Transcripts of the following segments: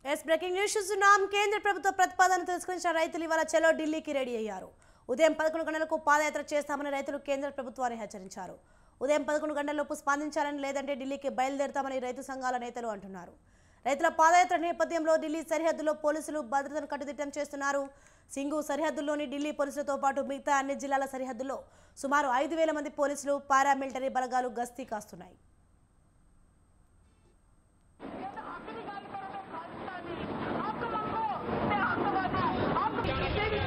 Yes breaking news చూస్తున్నాం కేంద్ర ప్రభుత్వ ప్రతిపాదన తిరస్కరించిన రైతులు ఇవాళ చలో ఢిల్లీకి రెడీ అయ్యారు ఉదయం పదకొండు గంటలకు పాదయాత్ర చేస్తామని రైతులు కేంద్ర ప్రభుత్వాన్ని హెచ్చరించారు ఉదయం పదకొండు గంటలలోపు స్పందించాలని లేదంటే ఢిల్లీకి బయలుదేరుతామని రైతు సంఘాల నేతలు అంటున్నారు రైతుల పాదయాత్ర నేపథ్యంలో ఢిల్లీ సరిహద్దులో పోలీసులు భద్రతను కట్టుదిట్టం చేస్తున్నారు సింగు సరిహద్దుల్లోని ఢిల్లీ పోలీసులతో పాటు మిగతా అన్ని జిల్లాల సరిహద్దుల్లో సుమారు ఐదు వేల మంది పోలీసులు పారామిలిటరీ బలగాలు గస్తీ కాస్తున్నాయి आखिरी बात करो तो खालिस्तानी आपको मंगो मैं आतंकवादी आपको तेरी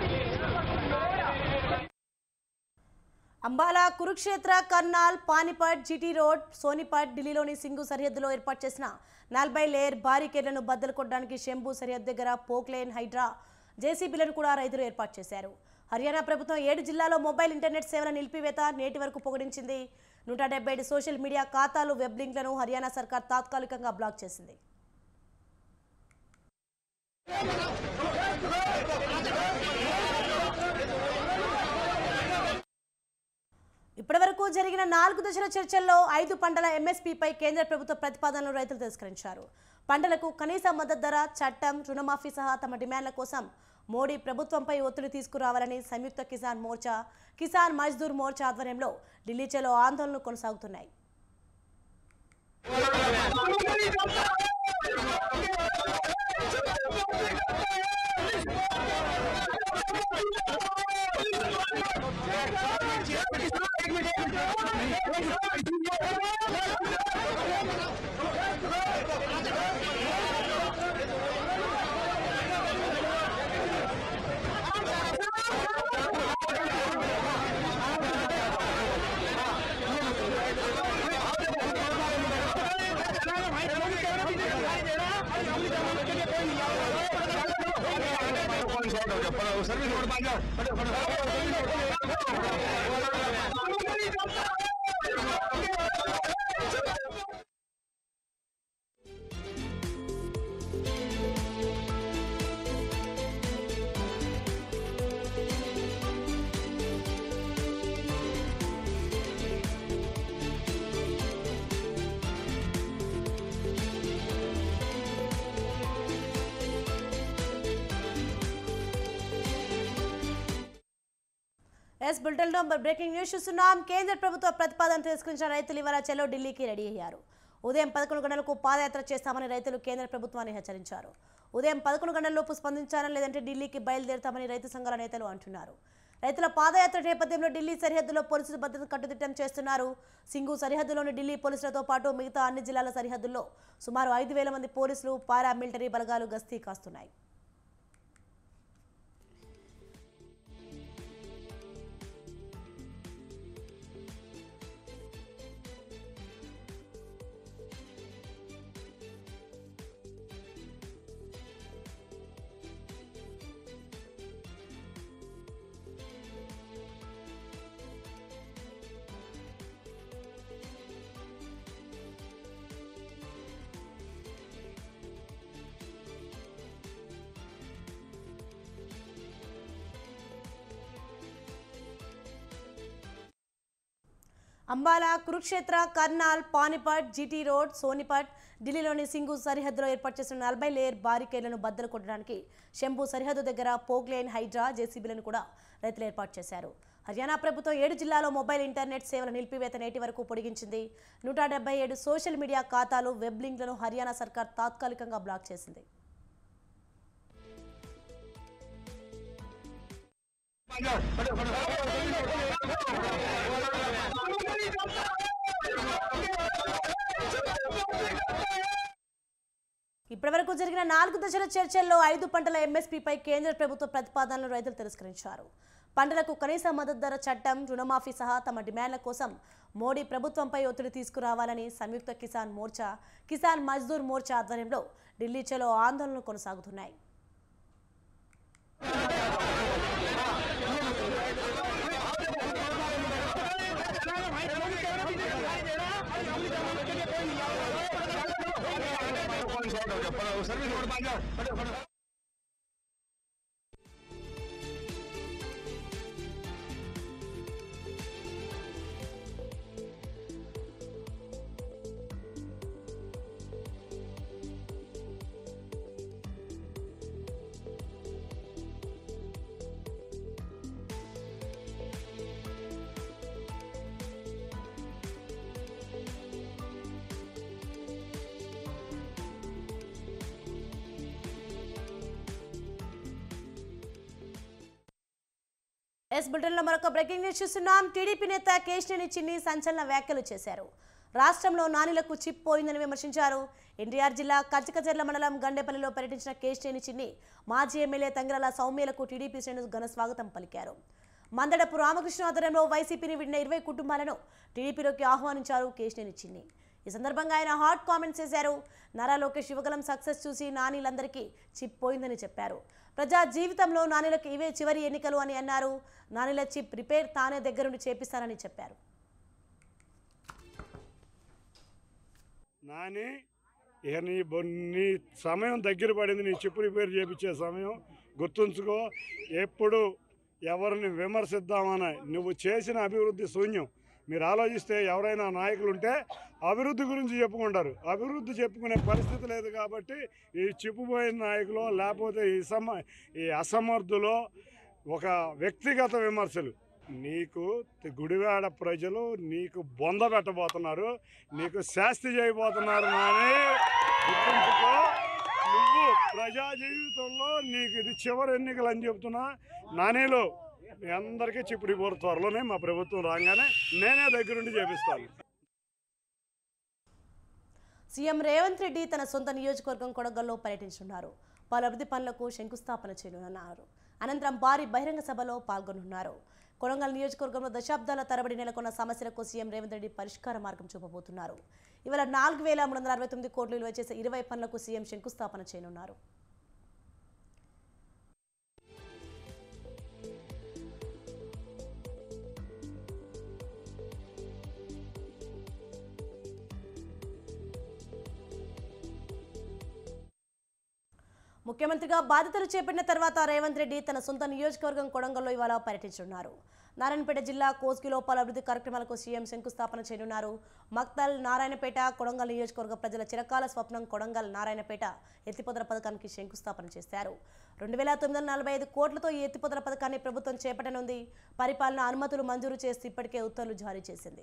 అంబాలా కురుక్షేత్ర కర్నాల్ పానిపట్ జిటి రోడ్ సోనిపట్ ఢిల్లీలోని సింగు సరిహద్దులో ఏర్పాటు చేసిన నలభై లేయర్ బారికేడ్లను బద్దలు కొట్టడానికి శంభు సరిహద్దు దగ్గర పోక్లేన్ హైడ్రా జేసీబీలను కూడా రైతులు ఏర్పాటు చేశారు హర్యానా ప్రభుత్వం ఏడు జిల్లాలో మొబైల్ ఇంటర్నెట్ సేవల నిలిపివేత నేటి వరకు పొగిడించింది నూట డెబ్బై ఏడు సోషల్ మీడియా ఖాతాలు వెబ్ లింక్లను హర్యానా సర్కార్ తాత్కాలికంగా బ్లాక్ చేసింది ఇప్పటివరకు జరిగిన నాలుగు దశల చర్చల్లో ఐదు పంటల ఎంఎస్పీపై కేంద్ర ప్రభుత్వ ప్రతిపాదనలు రైతులు తిరస్కరించారు పంటలకు కనీస మద్దతు ధర చట్టం రుణమాఫీ సహా తమ డిమాండ్ల కోసం మోడీ ప్రభుత్వంపై ఒత్తిడి తీసుకురావాలని సంయుక్త కిసాన్ మోర్చా కిసాన్ మజ్దూర్ మోర్చా ఆధ్వర్యంలో ఢిల్లీ చేలో ఆందోళనలు కొనసాగుతున్నాయి S bulletin number breaking news చూస్తున్నాం కేంద్ర ప్రభుత్వ ప్రతిపాదన తిరస్కరించిన రైతులు ఇవాళ చెలో ఢిల్లీకి రెడీ అయ్యారు ఉదయం పదకొండు గంటలకు పాదయాత్ర చేస్తామని రైతులు కేంద్ర ప్రభుత్వాన్ని హెచ్చరించారు ఉదయం పదకొండు గంటలలోపు స్పందించాలని లేదంటే ఢిల్లీకి బయలుదేరుతామని రైతు సంఘాల నేతలు అంటున్నారు రైతుల పాదయాత్ర నేపథ్యంలో ఢిల్లీ సరిహద్దులో పోలీసులు భద్రత కట్టుదిట్టం చేస్తున్నారు సింగు సరిహద్దులోని ఢిల్లీ పోలీసులతో పాటు మిగతా అన్ని జిల్లాల సరిహద్దుల్లో సుమారు ఐదు వేల మంది పోలీసులు పారామిలిటరీ బలగాలు గస్తీ కాస్తున్నాయి అంబాలా కురుక్షేత్ర కర్నాల్ పానిపట్ జిటి రోడ్ సోనిపట్ ఢిల్లీలోని సింగు సరిహద్దులో ఏర్పాటు చేసిన నలభై లేయర్ బారికేడ్లను బద్దలు కొట్టడానికి శంభు సరిహద్దు దగ్గర పోక్లేన్ హైడ్రా జేసీబీలను కూడా రైతులు ఏర్పాటు చేశారు హర్యానా ప్రభుత్వం ఏడు జిల్లాలో మొబైల్ ఇంటర్నెట్ సేవల నిలిపివేత నేటి వరకు పొడిగించింది నూట డెబ్బై ఏడు సోషల్ మీడియా ఖాతాలు వెబ్ లింక్లను హర్యానా సర్కార్ తాత్కాలికంగా బ్లాక్ చేసింది ఇప్పటివరకు జరిగిన నాలుగు దశల చర్చల్లో ఐదు పంటల ఎంఎస్పీపై కేంద్ర ప్రభుత్వ ప్రతిపాదనలు రైతులు తిరస్కరించారు పంటలకు కనీస మద్దతు ధర చట్టం రుణమాఫీ సహా తమ డిమాండ్ల కోసం మోడీ ప్రభుత్వంపై ఒత్తిడి తీసుకురావాలని సంయుక్త కిసాన్ మోర్చా కిసాన్ మజ్దూర్ మోర్చా ఆధ్వర్యంలో ఢిల్లీ చేలో ఆందోళనలు కొనసాగుతున్నాయి ఎస్ బులెటిన్లో మరొక బ్రేకింగ్ న్యూస్ చూస్తున్నాం టీడీపీ నేత కేశినేని చిన్ని సంచలన వ్యాఖ్యలు చేశారు రాష్ట్రంలో నానిలకు చిప్ పోయిందని విమర్శించారు ఎన్టీఆర్ జిల్లా కర్చికచెర్ల మండలం గండేపల్లిలో పర్యటించిన కేశినేని చిన్ని మాజీ ఎమ్మెల్యే తంగిరాల సౌమ్యలకు టీడీపీ శ్రేణులు ఘన స్వాగతం పలికారు మందడపు రామకృష్ణ ఆధ్వర్యంలో వైసీపీని విడిన ఇరవై కుటుంబాలను టీడీపీలోకి ఆహ్వానించారు కేశినేని చిన్ని ఈ సందర్భంగా ఆయన హాట్ కామెంట్స్ చేశారు నారా లోకేష్ యువగలం సక్సెస్ చూసి నానీలందరికీ చిప్ పోయిందని చెప్పారు ప్రజా జీవితంలో నానిలకు ఇవే చివరి ఎన్నికలు అని అన్నారు నానిల చిప్ రిపేర్ తానే దగ్గరుండి చేపిస్తానని చెప్పారు నాని ఇక నీ బొ- నీ సమయం దగ్గర పడింది నీ చెప్పు రిపేర్ చేయించే సమయం గుర్తుంచుకో ఎప్పుడు ఎవరిని విమర్శిద్దామని నువ్వు చేసిన అభివృద్ధి శూన్యం మీరు ఆలోచిస్తే ఎవరైనా నాయకులు ఉంటే అభివృద్ధి గురించి చెప్పుకుంటారు అభివృద్ధి చెప్పుకునే పరిస్థితి లేదు కాబట్టి ఈ చిప్పుపోయిన నాయకులు లేకపోతే ఈ సమ ఈ అసమర్థులో ఒక వ్యక్తిగత విమర్శలు నీకు గుడివాడ ప్రజలు నీకు బొంద పెట్టబోతున్నారు నీకు శాస్తి చేయబోతున్నారు నాని గుర్తుంచుకో నువ్వు ప్రజా జీవితంలో నీకు ఇది చివరి ఎన్నికలు అని చెప్తున్నా నానేలో మీ అందరికీ చిప్పుడు పోరు త్వరలోనే మా ప్రభుత్వం రాగానే నేనే దగ్గరుండి చేపిస్తాను సీఎం రేవంత్ రెడ్డి తన సొంత నియోజకవర్గం కొడగల్లో పర్యటించనున్నారు పలు అభివృద్ధి పనులకు శంకుస్థాపన చేయనున్నారు అనంతరం భారీ బహిరంగ సభలో పాల్గొనున్నారు కొడంగల్ నియోజకవర్గంలో దశాబ్దాల తరబడి నెలకొన్న సమస్యలకు సీఎం రేవంత్ రెడ్డి పరిష్కార మార్గం చూపబోతున్నారు ఇవాళ నాలుగు వేల మూడు వందల అరవై తొమ్మిది కోట్లు విలువ చేసే ఇరవై పనులకు సీఎం శంకుస్థాపన చేయనున్నారు ముఖ్యమంత్రిగా బాధ్యతలు చేపట్టిన తర్వాత రేవంత్ రెడ్డి తన సొంత నియోజకవర్గం కొడంగల్లో ఇవాళ పర్యటించనున్నారు నారాయణపేట జిల్లా కోస్గిలో పలు అభివృద్ధి కార్యక్రమాలకు సీఎం శంకుస్థాపన చేయనున్నారు మక్తల్ నారాయణపేట కొడంగల్ నియోజకవర్గ ప్రజల చిరకాల స్వప్నం కొడంగల్ నారాయణపేట ఎత్తిపోతల పథకానికి శంకుస్థాపన చేశారు రెండు వేల తొమ్మిది వందల నలభై ఐదు కోట్లతో ఈ ఎత్తిపోతల పథకాన్ని ప్రభుత్వం చేపట్టనుంది పరిపాలన అనుమతులు మంజూరు చేసి ఇప్పటికే ఉత్తర్వులు జారీ చేసింది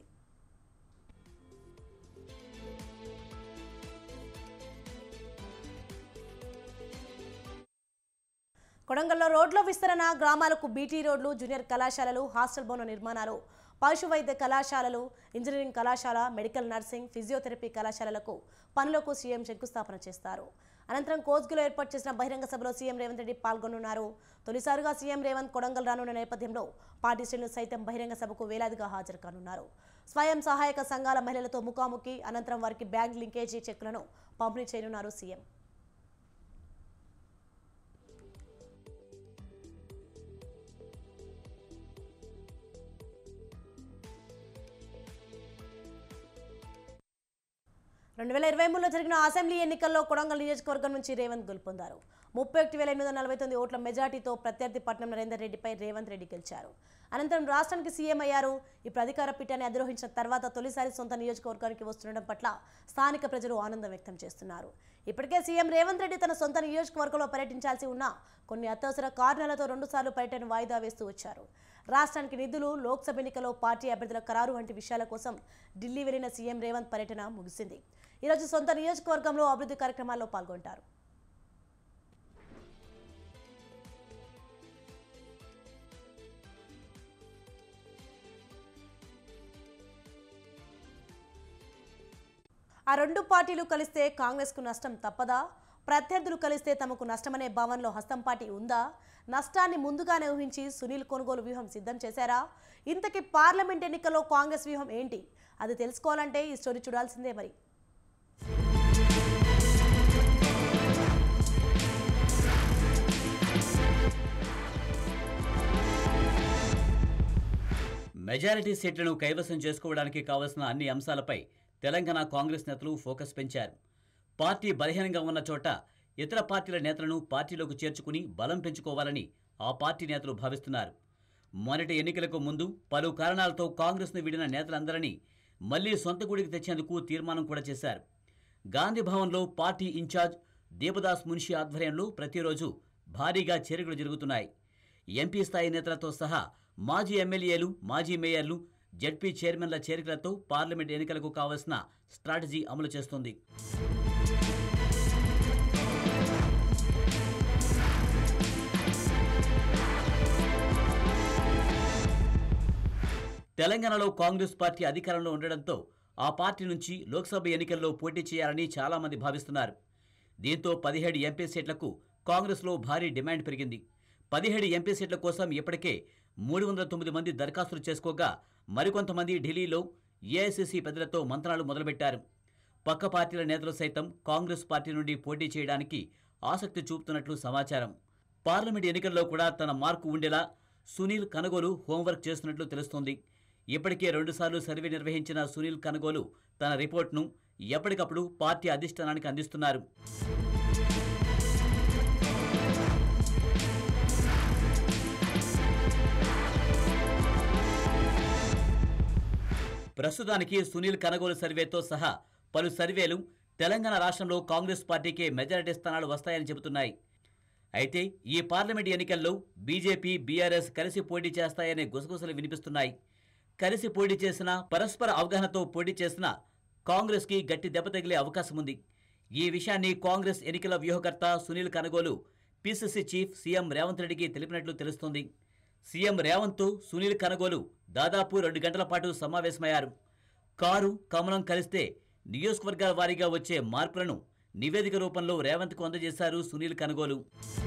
కొడంగల్లో రోడ్ల విస్తరణ గ్రామాలకు బీటీ రోడ్లు జూనియర్ కళాశాలలు హాస్టల్ భవన నిర్మాణాలు పశు వైద్య కళాశాలలు ఇంజనీరింగ్ కళాశాల మెడికల్ నర్సింగ్ ఫిజియోథెరపీ కళాశాలలకు పనులకు సీఎం శంకుస్థాపన చేస్తారు అనంతరం కోస్గిలో ఏర్పాటు చేసిన బహిరంగ సభలో సీఎం రేవంత్ రెడ్డి పాల్గొనున్నారు తొలిసారిగా సీఎం రేవంత్ కొడంగల్ రానున్న నేపథ్యంలో పార్టీ శ్రేణులు సైతం బహిరంగ సభకు వేలాదిగా హాజరు కానున్నారు స్వయం సహాయక సంఘాల మహిళలతో ముఖాముఖి అనంతరం వారికి బ్యాంక్ లింకేజీ చెక్కులను పంపిణీ చేయనున్నారు సీఎం రెండు వేల ఇరవై మూడులో జరిగిన అసెంబ్లీ ఎన్నికల్లో కొడంగల్ నియోజకవర్గం నుంచి రేవంత్ గెలుపొందారు ముప్పై ఒకటి వేల ఎనిమిది వందల నలభై తొమ్మిది ఓట్ల మెజార్టీతో ప్రత్యర్థి పట్నం నరేందర్ రెడ్డిపై రేవంత్ రెడ్డి గెలిచారు అనంతరం రాష్ట్రానికి సీఎం అయ్యారు ఈ ప్రధికార పీఠాన్ని అధిరోహించిన తర్వాత తొలిసారి సొంత నియోజకవర్గానికి వస్తుండడం పట్ల స్థానిక ప్రజలు ఆనందం వ్యక్తం చేస్తున్నారు ఇప్పటికే సీఎం రేవంత్ రెడ్డి తన సొంత నియోజకవర్గంలో పర్యటించాల్సి ఉన్న కొన్ని అత్యవసర కారణాలతో రెండుసార్లు పర్యటన వాయిదా వేస్తూ వచ్చారు రాష్ట్రానికి నిధులు లోక్సభ ఎన్నికలో పార్టీ అభ్యర్థుల ఖరారు వంటి విషయాల కోసం ఢిల్లీ వెళ్లిన సీఎం రేవంత్ పర్యటన ముగిసింది ఈరోజు సొంత నియోజకవర్గంలో అభివృద్ధి కార్యక్రమాల్లో పాల్గొంటారు ఆ రెండు పార్టీలు కలిస్తే కాంగ్రెస్కు నష్టం తప్పదా ప్రత్యర్థులు కలిస్తే తమకు నష్టమనే భావనలో హస్తంపాటి ఉందా నష్టాన్ని ముందుగానే ఊహించి సునీల్ కొనుగోలు వ్యూహం సిద్ధం చేశారా ఇంతకీ పార్లమెంట్ ఎన్నికల్లో కాంగ్రెస్ వ్యూహం ఏంటి అది తెలుసుకోవాలంటే ఈ స్టోరీ చూడాల్సిందే మరి మెజారిటీ సీట్లను కైవసం చేసుకోవడానికి కావలసిన అన్ని అంశాలపై తెలంగాణ కాంగ్రెస్ నేతలు ఫోకస్ పెంచారు పార్టీ బలహీనంగా ఉన్న చోట ఇతర పార్టీల నేతలను పార్టీలోకి చేర్చుకుని బలం పెంచుకోవాలని ఆ పార్టీ నేతలు భావిస్తున్నారు మొన్నటి ఎన్నికలకు ముందు పలు కారణాలతో కాంగ్రెస్ను విడిన నేతలందరినీ మళ్లీ సొంత గుడికి తెచ్చేందుకు తీర్మానం కూడా చేశారు గాంధీ భవన్లో పార్టీ ఇన్ఛార్జ్ దేవదాస్ మున్షి ఆధ్వర్యంలో ప్రతిరోజు భారీగా చేరికలు జరుగుతున్నాయి ఎంపీ స్థాయి నేతలతో సహా మాజీ ఎమ్మెల్యేలు మాజీ మేయర్లు జడ్పీ చైర్మన్ల చేరికలతో పార్లమెంట్ ఎన్నికలకు కావలసిన స్ట్రాటజీ అమలు చేస్తుంది తెలంగాణలో కాంగ్రెస్ పార్టీ అధికారంలో ఉండడంతో ఆ పార్టీ నుంచి లోక్సభ ఎన్నికల్లో పోటీ చేయాలని చాలామంది భావిస్తున్నారు దీంతో పదిహేడు ఎంపీ సీట్లకు కాంగ్రెస్లో భారీ డిమాండ్ పెరిగింది పదిహేడు ఎంపీ సీట్ల కోసం ఇప్పటికే మూడు వందల తొమ్మిది మంది దరఖాస్తులు చేసుకోగా మరికొంతమంది ఢిల్లీలో ఏఐసిసి పెద్దలతో మంత్రాలు మొదలుపెట్టారు పక్క పార్టీల నేతలు సైతం కాంగ్రెస్ పార్టీ నుండి పోటీ చేయడానికి ఆసక్తి చూపుతున్నట్లు సమాచారం పార్లమెంట్ ఎన్నికల్లో కూడా తన మార్కు ఉండేలా సునీల్ కనగోలు హోంవర్క్ చేస్తున్నట్లు తెలుస్తోంది ఇప్పటికే రెండుసార్లు సర్వే నిర్వహించిన సునీల్ కనగోలు తన రిపోర్ట్ను ఎప్పటికప్పుడు పార్టీ అధిష్టానానికి అందిస్తున్నారు ప్రస్తుతానికి సునీల్ కనగోలు సర్వేతో సహా పలు సర్వేలు తెలంగాణ రాష్ట్రంలో కాంగ్రెస్ పార్టీకే మెజారిటీ స్థానాలు వస్తాయని చెబుతున్నాయి అయితే ఈ పార్లమెంట్ ఎన్నికల్లో బీజేపీ బీఆర్ఎస్ కలిసి పోటీ చేస్తాయనే గుసగుసలు వినిపిస్తున్నాయి కలిసి పోటీ చేసినా పరస్పర అవగాహనతో పోటీ చేసినా కాంగ్రెస్కి గట్టి దెబ్బ తగిలే అవకాశం ఉంది ఈ విషయాన్ని కాంగ్రెస్ ఎన్నికల వ్యూహకర్త Sunil Kanugolu PCC chief CM Revanth రెడ్డికి తెలిపినట్లు తెలుస్తోంది సీఎం రేవంత్ సునీల్ కనగోలు దాదాపు రెండు గంటల పాటు సమావేశమయ్యారు కారు కమలం కలిస్తే నియోజకవర్గాల వారీగా వచ్చే మార్పులను నివేదిక రూపంలో రేవంత్కు అందజేశారు సునీల్ కనగోలు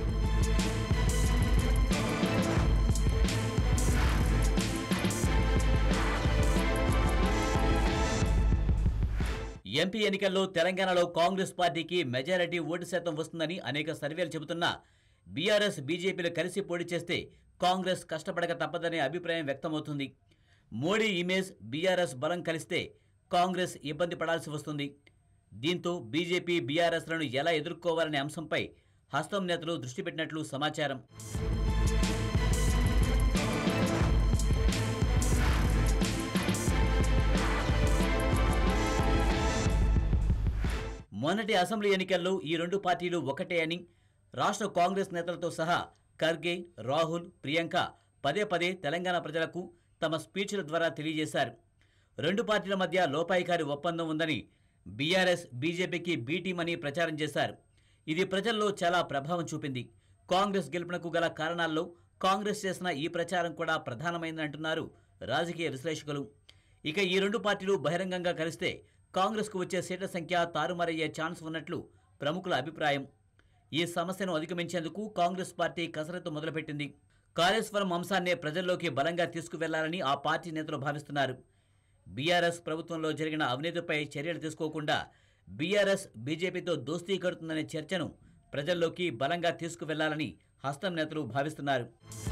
ఎంపీ ఎన్నికల్లో తెలంగాణలో కాంగ్రెస్ పార్టీకి మెజారిటీ ఓటు శాతం వస్తుందని అనేక సర్వేలు చెబుతున్నా బీఆర్ఎస్ బీజేపీలు కలిసి పోటీ చేస్తే కాంగ్రెస్ కష్టపడక తప్పదనే అభిప్రాయం వ్యక్తమవుతుంది మోడీ ఇమేజ్ బీఆర్ఎస్ బలం కలిస్తే కాంగ్రెస్ ఇబ్బంది పడాల్సి వస్తుంది దీంతో బీజేపీ బీఆర్ఎస్లను ఎలా ఎదుర్కోవాలనే అంశంపై హస్తం నేతలు దృష్టి పెట్టినట్లు సమాచారం మొన్నటి అసెంబ్లీ ఎన్నికల్లో ఈ రెండు పార్టీలు ఒకటే అని రాష్ట్ర కాంగ్రెస్ నేతలతో సహా ఖర్గే రాహుల్ ప్రియాంక పదే పదే తెలంగాణ ప్రజలకు తమ స్పీచ్ల ద్వారా తెలియజేశారు రెండు పార్టీల మధ్య లోపాయికారి ఒప్పందం ఉందని బీఆర్ఎస్ బీజేపీకి బీ టీం అని ప్రచారం చేశారు ఇది ప్రజల్లో చాలా ప్రభావం చూపింది కాంగ్రెస్ గెలుపునకు గల కారణాల్లో కాంగ్రెస్ చేసిన ఈ ప్రచారం కూడా ప్రధానమైందని అంటున్నారు రాజకీయ విశ్లేషకులు ఇక ఈ రెండు పార్టీలు బహిరంగంగా కలిస్తే కాంగ్రెస్కు వచ్చే సీట్ల సంఖ్య తారుమారయ్యే ఛాన్స్ ఉన్నట్లు ప్రముఖుల అభిప్రాయం ఈ సమస్యను అధిగమించేందుకు కాంగ్రెస్ పార్టీ కసరత్తు మొదలుపెట్టింది కాళేశ్వరం అంశాన్నే ప్రజల్లోకి బలంగా తీసుకువెళ్లాలని ఆ పార్టీ నేతలు భావిస్తున్నారు బీఆర్ఎస్ ప్రభుత్వంలో జరిగిన అవినీతిపై చర్యలు తీసుకోకుండా బీఆర్ఎస్ బీజేపీతో దోస్తీ కడుతుందనే చర్చను ప్రజల్లోకి బలంగా తీసుకువెళ్లాలని హస్తం నేతలు భావిస్తున్నారు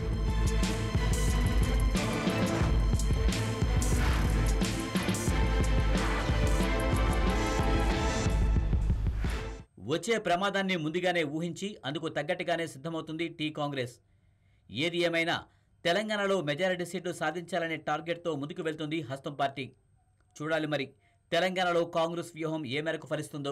వచ్చే ప్రమాదాన్ని ముందుగానే ఊహించి అందుకు తగ్గట్టుగానే సిద్ధమవుతుంది టీ కాంగ్రెస్ ఏది ఏమైనా తెలంగాణలో మెజారిటీ సీట్లు సాధించాలనే టార్గెట్తో ముందుకు వెళ్తుంది హస్తం పార్టీ చూడాలి మరి తెలంగాణలో కాంగ్రెస్ వ్యూహం ఏ మేరకు ఫలిస్తుందో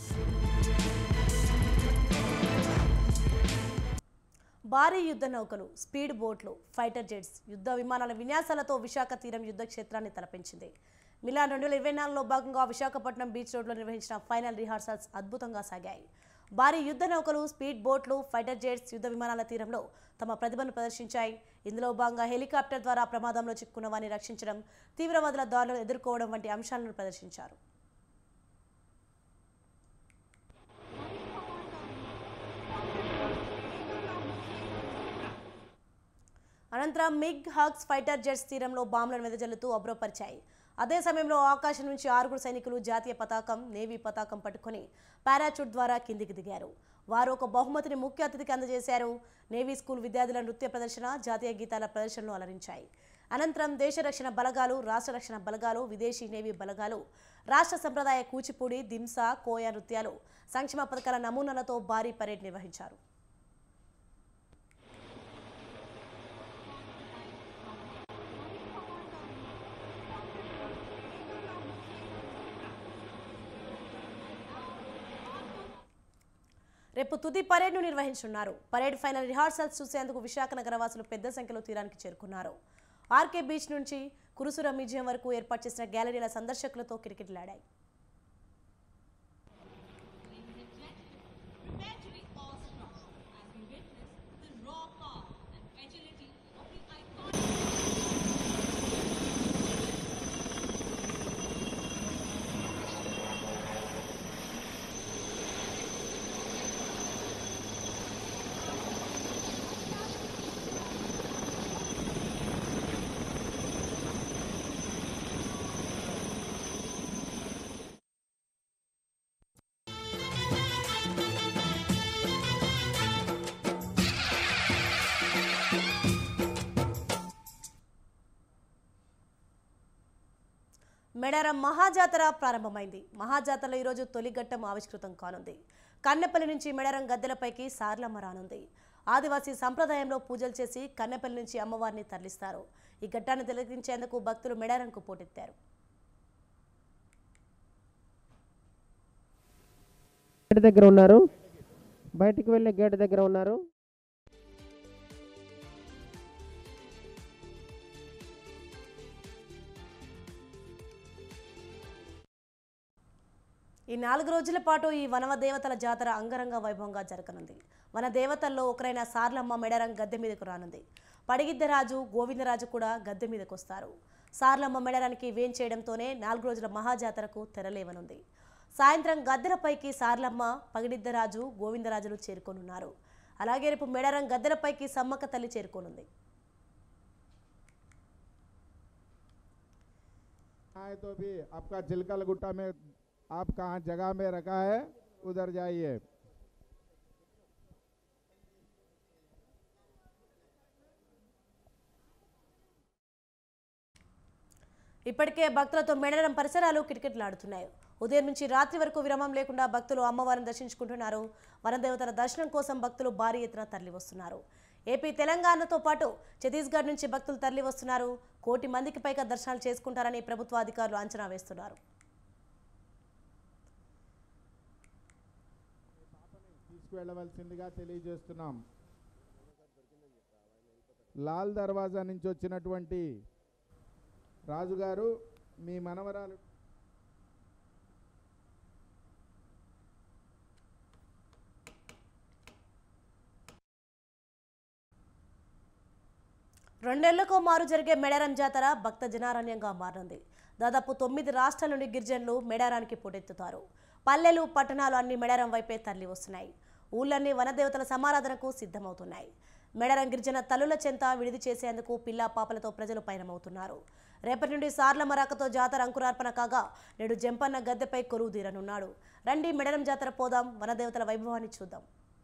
భారీ యుద్ధ నౌకలు స్పీడ్ బోట్లు ఫైటర్ జెట్స్ యుద్ధ విమానాల విన్యాసాలతో విశాఖ తీరం యుద్ధ క్షేత్రాన్ని తలపించింది మిలాన్ రెండు వేల ఇరవై నాలుగులో భాగంగా విశాఖపట్నం బీచ్ రోడ్లో నిర్వహించిన ఫైనల్ రిహార్సల్స్ అద్భుతంగా సాగాయి భారీ యుద్ధ నౌకలు స్పీడ్ బోట్లు ఫైటర్ జెట్స్ యుద్ధ విమానాల తీరంలో తమ ప్రతిభను ప్రదర్శించాయి ఇందులో భాగంగా హెలికాప్టర్ ద్వారా ప్రమాదంలో చిక్కున్న వారిని రక్షించడం తీవ్రవాదుల దాడులను ఎదుర్కోవడం వంటి అంశాలను ప్రదర్శించారు అనంతరం మిగ్ హగ్స్ ఫైటర్ జెట్స్ తీరంలో బాంబులను వెదజల్లుతూ అబ్రోపరిచాయి అదే సమయంలో ఆకాశం నుంచి ఆరుగురు సైనికులు జాతీయ పతాకం నేవీ పతాకం పట్టుకొని పారాచూట్ ద్వారా కిందికి దిగారు వారు ఒక బహుమతిని ముఖ్య అతిథికి అందజేశారు నేవీ స్కూల్ విద్యార్థుల నృత్య ప్రదర్శన జాతీయ గీతాల ప్రదర్శనలు అలరించాయి అనంతరం దేశ రక్షణ బలగాలు రాష్ట్ర రక్షణ బలగాలు విదేశీ నేవీ బలగాలు రాష్ట్ర సంప్రదాయ కూచిపూడి దింసా కోయా నృత్యాలు సంక్షేమ పథకాల నమూనాలతో భారీ పరేడ్ నిర్వహించారు రేపు తుది పరేడ్ను నిర్వహించనున్నారు పరేడ్ ఫైనల్ రిహార్సల్స్ చూసేందుకు విశాఖ నగరవాసులు పెద్ద సంఖ్యలో తీరానికి చేరుకున్నారు ఆర్కే బీచ్ నుంచి కురుసుర మ్యూజియం వరకు ఏర్పాటు చేసిన గ్యాలరీల సందర్శకులతో కిటకిటలాడాయి Prepare to be awestruck as we witness the raw power and agility of the iconic Medaram మహాజాతర ప్రారంభమైంది మహాజాతరలో ఈరోజు తొలి ఘట్టం ఆవిష్కృతం కానుంది కన్నెపల్లి నుంచి మేడారం గద్దెలపైకి సార్లమ్మ రానుంది ఆదివాసీ సంప్రదాయంలో పూజలు చేసి కన్నెపల్లి నుంచి అమ్మవారిని తరలిస్తారు ఈ ఘట్టాన్ని తిలకించేందుకు భక్తులు మేడారంకు పోటెత్తారు గేట్ దగ్గర ఉన్నారు బయటికి వెళ్ళే గేట్ దగ్గర ఉన్నారు ఈ నాలుగు రోజుల పాటు ఈ వనవ దేవతల జాతర అంగరంగ వైభవంగా జరగనుంది వన దేవతల్లో ఒకరైన సార్లమ్మ మెడరం గద్దె మీదకు రానుంది పడిగిద్దరాజు గోవిందరాజు కూడా గద్దె మీదకు వస్తారు సార్లమ్మ మెడరానికి వేంచేయడంతోనే నాలుగు రోజుల మహాజాతరకు తెరలేవనుంది సాయంత్రం గద్దెలపైకి సార్లమ్మ పగిడిద్దరాజు గోవిందరాజులు చేరుకోనున్నారు అలాగే రేపు మెడరం గద్దెలపైకి సమ్మక్క తల్లి చేరుకోనుంది आए तो भी आपका चिलकल गुट्टा में आप कहाँ जगह में रखा है उधर जाइए ఇప్పటికే భక్తులతో మెడరం పరిసరాలు కిటకిటలాడుతున్నాయి ఉదయం నుంచి రాత్రి వరకు విరామం లేకుండా భక్తులు అమ్మవారిని దర్శించుకుంటున్నారు వనదేవతల దర్శనం కోసం భక్తులు భారీ ఎత్తున తరలి వస్తున్నారు ఏపీ తెలంగాణతో పాటు ఛత్తీస్గఢ్ నుంచి భక్తులు తరలి వస్తున్నారు కోటి మందికి పైగా దర్శనాలు చేసుకుంటారని ప్రభుత్వ అధికారులు అంచనా వేస్తున్నారు తీసుకువెళ్ళవలసిందిగా తెలియజేస్తున్నాం లాల్ దర్వాజా నుంచి వచ్చినటువంటి రాజుగారు మీ మనవరాలు రెండేళ్లకు మారు జరిగే మెడారం జాతర భక్త జనారణ్యంగా మారనుంది దాదాపు తొమ్మిది రాష్ట్రాల నుండి గిరిజనులు మెడారానికి పోటెత్తుతారు పల్లెలు పట్టణాలు అన్ని మెడారం వైపే తరలి వస్తున్నాయి ఊళ్ళన్నీ వనదేవతల సమారాధనకు సిద్ధమవుతున్నాయి మెడారం గిరిజన తల్లుల చెంత విడిది చేసేందుకు పిల్లా పాపలతో ప్రజలు పయనమవుతున్నారు రేపటి నుండి సార్ల మరాకతో జాతర అంకురార్పణ కాగా నేడు జంపన్న గద్దెపై కొలువు తీరనున్నాడు రండి మెడరం జాతర పోదాం వనదేవతల వైభవాన్ని చూద్దాం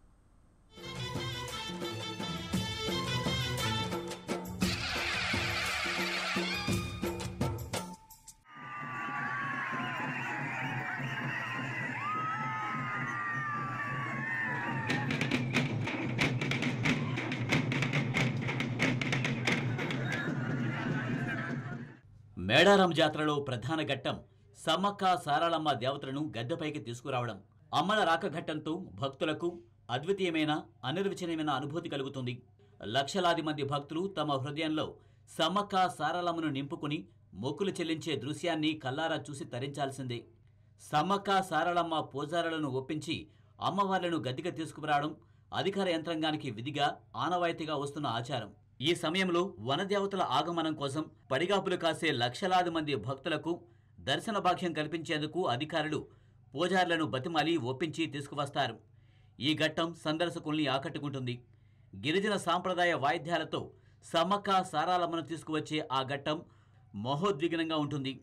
మేడారం జాతరలో ప్రధాన ఘట్టం సమ్మక్క సారాళమ్మ దేవతలను గద్దెపైకి తీసుకురావడం అమ్మల రాక ఘట్టంతో భక్తులకు అద్వితీయమైన అనిర్వచనీయమైన అనుభూతి కలుగుతుంది లక్షలాది మంది భక్తులు తమ హృదయంలో సమ్మక్క సారాళమ్మను నింపుకుని మొక్కులు చెల్లించే దృశ్యాన్ని కల్లారా చూసి తరించాల్సిందే సమ్మక్క సారళమ్మ పూజారులను ఒప్పించి అమ్మవార్లను గద్దెకి తీసుకురావడం అధికార యంత్రాంగానికి విధిగా ఆనవాయితీగా వస్తున్న ఆచారం ఈ సమయంలో వనదేవతల ఆగమనం కోసం పడిగాపులు కాసే లక్షలాది మంది భక్తులకు దర్శన భాగ్యం కల్పించేందుకు అధికారులు పూజారులను బతిమాలి ఒప్పించి తీసుకువస్తారు ఈ ఘట్టం సందర్శకుల్ని ఆకట్టుకుంటుంది గిరిజన సాంప్రదాయ వాయిద్యాలతో సమ్మక్క సారాలమ్మను తీసుకువచ్చే ఆ ఘట్టం మహోద్విగ్నంగా ఉంటుంది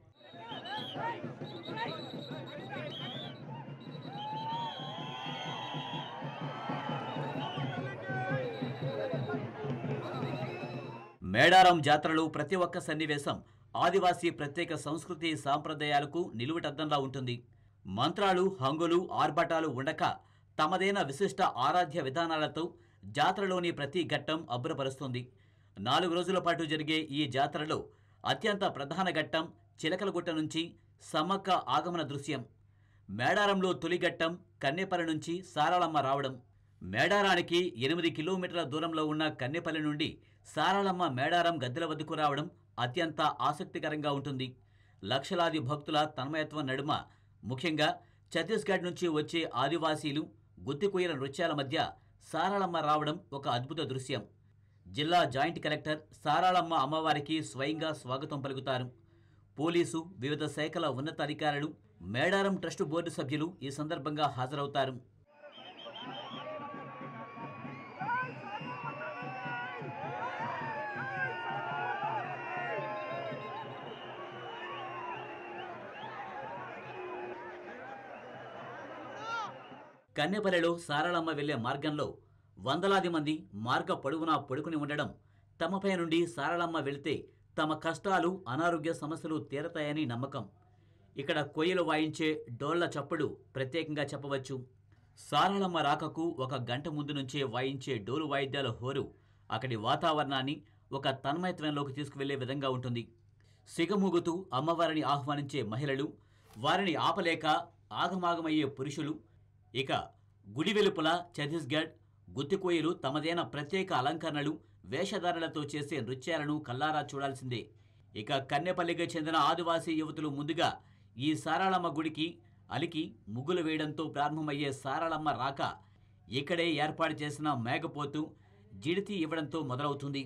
మేడారం జాతరలో ప్రతి ఒక్క సన్నివేశం ఆదివాసీ ప్రత్యేక సంస్కృతి సాంప్రదాయాలకు నిలువుటద్దంలా ఉంటుంది మంత్రాలు హంగులు ఆర్భటాలు ఉండక తమదైన విశిష్ట ఆరాధ్య విధానాలతో జాతరలోని ప్రతి ఘట్టం అబ్బురపరుస్తుంది నాలుగు రోజుల పాటు జరిగే ఈ జాతరలో అత్యంత ప్రధాన ఘట్టం చిలకలగుట్ట నుంచి సమ్మక్క ఆగమన దృశ్యం మేడారంలో తొలి ఘట్టం కన్నెపల్లి నుంచి సారాళమ్మ రావడం మేడారానికి ఎనిమిది కిలోమీటర్ల దూరంలో ఉన్న కన్నెపల్లి నుండి సారాళమ్మ మేడారం గద్దెల వద్దకు రావడం అత్యంత ఆసక్తికరంగా ఉంటుంది లక్షలాది భక్తుల తన్మయత్వం నడుమ ముఖ్యంగా ఛత్తీస్గఢ్ నుంచి వచ్చే ఆదివాసీలు గుత్తికొయ్యల నృత్యాల మధ్య సారాళమ్మ రావడం ఒక అద్భుత దృశ్యం జిల్లా జాయింట్ కలెక్టర్ సారాళమ్మ అమ్మవారికి స్వయంగా స్వాగతం పలుకుతారు పోలీసు వివిధ శాఖల ఉన్నతాధికారులు మేడారం ట్రస్టు బోర్డు సభ్యులు ఈ సందర్భంగా హాజరవుతారు కన్నెపల్లిలో సారళమ్మ వెళ్లే మార్గంలో వందలాది మంది మార్గ పొడవునా పడుకుని ఉండడం తమపై నుండి సారళమ్మ వెళితే తమ కష్టాలు అనారోగ్య సమస్యలు తీరతాయని నమ్మకం ఇక్కడ కొయ్యలు వాయించే డోళ్ల చప్పుడు ప్రత్యేకంగా చెప్పవచ్చు సారళమ్మ రాకకు ఒక గంట ముందు నుంచే వాయించే డోలు వాయిద్యాల హోరు అక్కడి వాతావరణాన్ని ఒక తన్మయత్వంలోకి తీసుకువెళ్లే విధంగా ఉంటుంది సిగమూగుతూ అమ్మవారిని ఆహ్వానించే మహిళలు వారిని ఆపలేక ఆగమాగమయ్యే పురుషులు ఇక గుడి వెలుపల ఛత్తీస్గఢ్ గుత్తికోయలు తమదైన ప్రత్యేక అలంకరణలు వేషధారణలతో చేసే నృత్యాలను కల్లారా చూడాల్సిందే ఇక కన్నెపల్లికి చెందిన ఆదివాసీ యువతులు ముందుగా ఈ సారాళమ్మ గుడికి అలికి ముగ్గులు వేయడంతో ప్రారంభమయ్యే సారాళమ్మ రాక ఇక్కడే ఏర్పాటు చేసిన మేకపోతు జిడితి ఇవ్వడంతో మొదలవుతుంది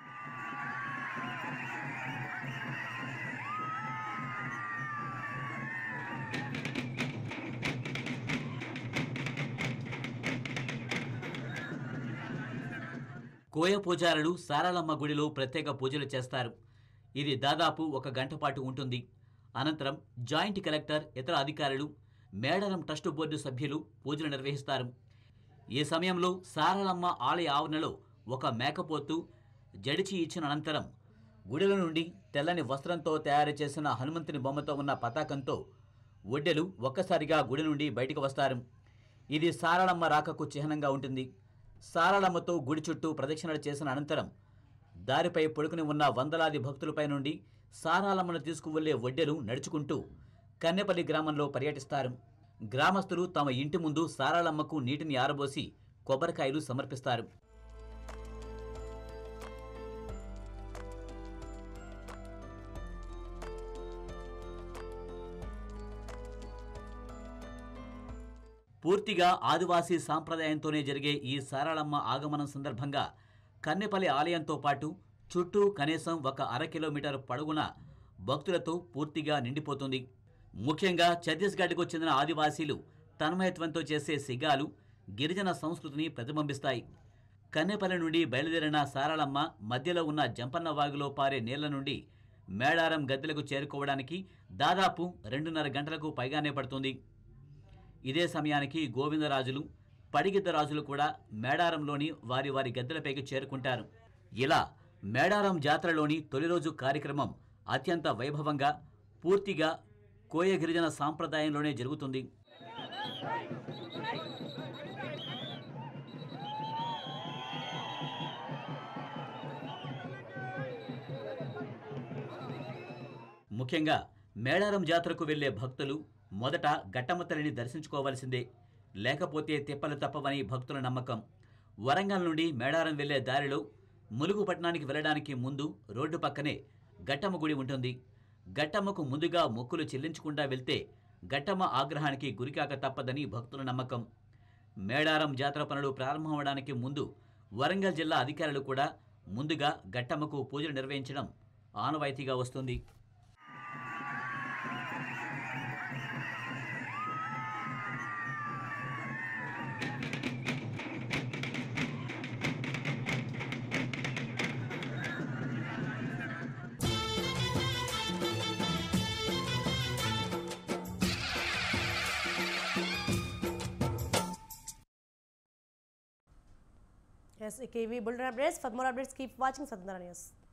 కోయ పూజారులు సారాలమ్మ గుడిలో ప్రత్యేక పూజలు చేస్తారు ఇది దాదాపు ఒక గంట పాటు ఉంటుంది అనంతరం జాయింట్ కలెక్టర్ ఇతర అధికారులు మేడారం ట్రస్ట్ బోర్డు సభ్యులు పూజలు నిర్వహిస్తారు ఈ సమయంలో సారాలమ్మ ఆలయ ఆవరణలో ఒక మేకపోతు జడిచి ఇచ్చిన అనంతరం గుడిలో నుండి తెల్లని వస్త్రంతో తయారు చేసిన హనుమంతుని బొమ్మతో ఉన్న పతాకంతో ఒడ్డెలు ఒక్కసారిగా గుడి నుండి బయటకు వస్తారు ఇది సారళమ్మ రాకకు చిహ్నంగా ఉంటుంది సారళమ్మతో గుడి చుట్టూ ప్రదక్షిణలు చేసిన అనంతరం దారిపై పడుకుని ఉన్న వందలాది భక్తులపై నుండి సారాలమ్మను తీసుకువెళ్లే ఒడ్డెలు నడుచుకుంటూ కన్నెపల్లి గ్రామంలో పర్యటిస్తారు గ్రామస్తులు తమ ఇంటి ముందు సారాలమ్మకు నీటిని ఆరబోసి కొబ్బరికాయలు సమర్పిస్తారు పూర్తిగా ఆదివాసీ సాంప్రదాయంతోనే జరిగే ఈ సారాళమ్మ ఆగమనం సందర్భంగా కన్నెపల్లి ఆలయంతో పాటు చుట్టూ కనీసం ఒక అర కిలోమీటర్ పొడవున భక్తులతో పూర్తిగా నిండిపోతుంది ముఖ్యంగా ఛత్తీస్గఢ్కు చెందిన ఆదివాసీలు తన్మయత్వంతో చేసే సిగాలు గిరిజన సంస్కృతిని ప్రతిబింబిస్తాయి కన్నెపల్లి నుండి బయలుదేరిన సారాళమ్మ మధ్యలో ఉన్న జంపన్న వాగులో పారే నీళ్ల నుండి మేడారం గద్దెలకు చేరుకోవడానికి దాదాపు రెండున్నర గంటలకు పైగానే పడుతుంది ఇదే సమయానికి గోవిందరాజులు పడిగిద్దరాజులు కూడా మేడారంలోని వారి వారి గద్దెలపైకి చేరుకుంటారు ఇలా మేడారం జాతరలోని తొలి రోజు కార్యక్రమం అత్యంత వైభవంగా పూర్తిగా కోయ గిరిజన సాంప్రదాయంలోనే జరుగుతుంది ముఖ్యంగా మేడారం జాతరకు వెళ్లే భక్తులు మొదట గట్టమ్మ తల్లిని దర్శించుకోవాల్సిందే లేకపోతే తిప్పలు తప్పవని భక్తుల నమ్మకం వరంగల్ నుండి మేడారం వెళ్లే దారిలో ములుగు పట్టణానికి వెళ్ళడానికి ముందు రోడ్డు పక్కనే గట్టమ్మ గుడి ఉంటుంది గట్టమ్మకు ముందుగా మొక్కులు చెల్లించకుండా వెళ్తే గట్టమ్మ ఆగ్రహానికి గురికాక తప్పదని భక్తుల నమ్మకం మేడారం జాతర పనులు ప్రారంభమవడానికి ముందు వరంగల్ జిల్లా అధికారులు కూడా ముందుగా గట్టమ్మకు పూజలు నిర్వహించడం ఆనవాయితీగా వస్తుంది Yes, okay, we build updates. For more updates, keep watching Sadhana News.